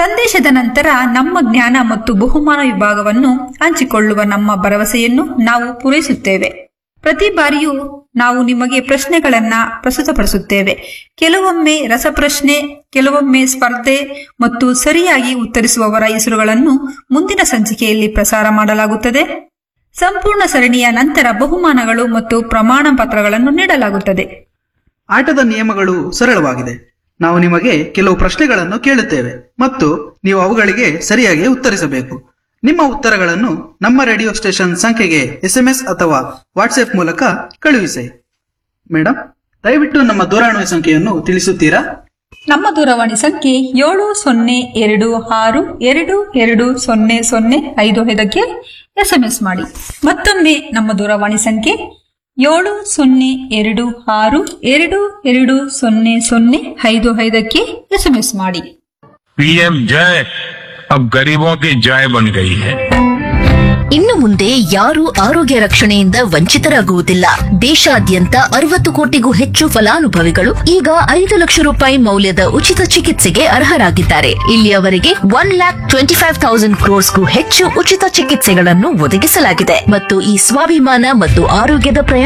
ಸಂದೇಶದ ನಂತರ ನಮ್ಮ ಜ್ಞಾನ ಮತ್ತು ಬಹುಮಾನ ವಿಭಾಗವನ್ನು ಹಂಚಿಕೊಳ್ಳುವ ನಮ್ಮ ಭರವಸೆಯನ್ನು ನಾವು ಪೂರೈಸುತ್ತೇವೆ ಪ್ರತಿ ಬಾರಿಯೂ ನಾವು ನಿಮಗೆ ಪ್ರಶ್ನೆಗಳನ್ನ ಪ್ರಸ್ತುತಪಡಿಸುತ್ತೇವೆ ಕೆಲವೊಮ್ಮೆ ರಸಪ್ರಶ್ನೆ ಕೆಲವೊಮ್ಮೆ ಸ್ಪರ್ಧೆ ಮತ್ತು ಸರಿಯಾಗಿ ಉತ್ತರಿಸುವವರ ಹೆಸರುಗಳನ್ನು ಮುಂದಿನ ಸಂಚಿಕೆಯಲ್ಲಿ ಪ್ರಸಾರ ಮಾಡಲಾಗುತ್ತದೆ ಸಂಪೂರ್ಣ ಸರಣಿಯ ನಂತರ ಬಹುಮಾನಗಳು ಮತ್ತು ಪ್ರಮಾಣ ಪತ್ರಗಳನ್ನು ನೀಡಲಾಗುತ್ತದೆ ಆಟದ ನಿಯಮಗಳು ಸರಳವಾಗಿದೆ ನಾವು ನಿಮಗೆ ಕೆಲವು ಪ್ರಶ್ನೆಗಳನ್ನು ಕೇಳುತ್ತೇವೆ ಮತ್ತು ನೀವು ಅವುಗಳಿಗೆ ಸರಿಯಾಗಿ ಉತ್ತರಿಸಬೇಕು ನಿಮ್ಮ ಉತ್ತರಗಳನ್ನು ನಮ್ಮ ರೇಡಿಯೋ ಸ್ಟೇಷನ್ ಸಂಖ್ಯೆಗೆ ಎಸ್ಎಂಎಸ್ ಅಥವಾ ವಾಟ್ಸ್ಆಪ್ ಮೂಲಕ ಕಳುಹಿಸಿ ಮೇಡಮ್ ದಯವಿಟ್ಟು ನಮ್ಮ ದೂರವಾಣಿ ಸಂಖ್ಯೆಯನ್ನು ತಿಳಿಸುತ್ತೀರಾ ನಮ್ಮ ದೂರವಾಣಿ ಸಂಖ್ಯೆ ಏಳು ಸೊನ್ನೆ ಎರಡು ಆರು ಎರಡು ಎರಡು ಸೊನ್ನೆ ಸೊನ್ನೆ ಐದು ಐದಕ್ಕೆ ಎಸ್ಎಂಎಸ್ ಮಾಡಿ ಮತ್ತೊಮ್ಮೆ ನಮ್ಮ ದೂರವಾಣಿ ಸಂಖ್ಯೆ ಏಳು ಸೊನ್ನೆ ಎರಡು ಆರು ಎರಡು ಎರಡು ಸೊನ್ನೆ ಸೊನ್ನೆ ಐದು ಐದಕ್ಕೆ ಎಸ್ಎಂಎಸ್ ಮಾಡಿ पीएम जय अब गरीबों की जय बन गई है ಇನ್ನು ಮುಂದೆ ಯಾರೂ ಆರೋಗ್ಯ ರಕ್ಷಣೆಯಿಂದ ವಂಚಿತರಾಗುವುದಿಲ್ಲ ದೇಶಾದ್ಯಂತ ಅರವತ್ತು ಕೋಟಿಗೂ ಹೆಚ್ಚು ಫಲಾನುಭವಿಗಳು ಈಗ ಐದು ಲಕ್ಷ ರೂಪಾಯಿ ಮೌಲ್ಯದ ಉಚಿತ ಚಿಕಿತ್ಸೆಗೆ ಅರ್ಹರಾಗಿದ್ದಾರೆ ಇಲ್ಲಿಯವರೆಗೆ one lakh twenty five thousand ಕ್ರೋರ್ಸ್ಗೂ ಹೆಚ್ಚು ಉಚಿತ ಚಿಕಿತ್ಸೆಗಳನ್ನು ಒದಗಿಸಲಾಗಿದೆ ಮತ್ತು ಈ ಸ್ವಾಭಿಮಾನ ಮತ್ತು ಆರೋಗ್ಯದ ಪ್ರಯಾಣ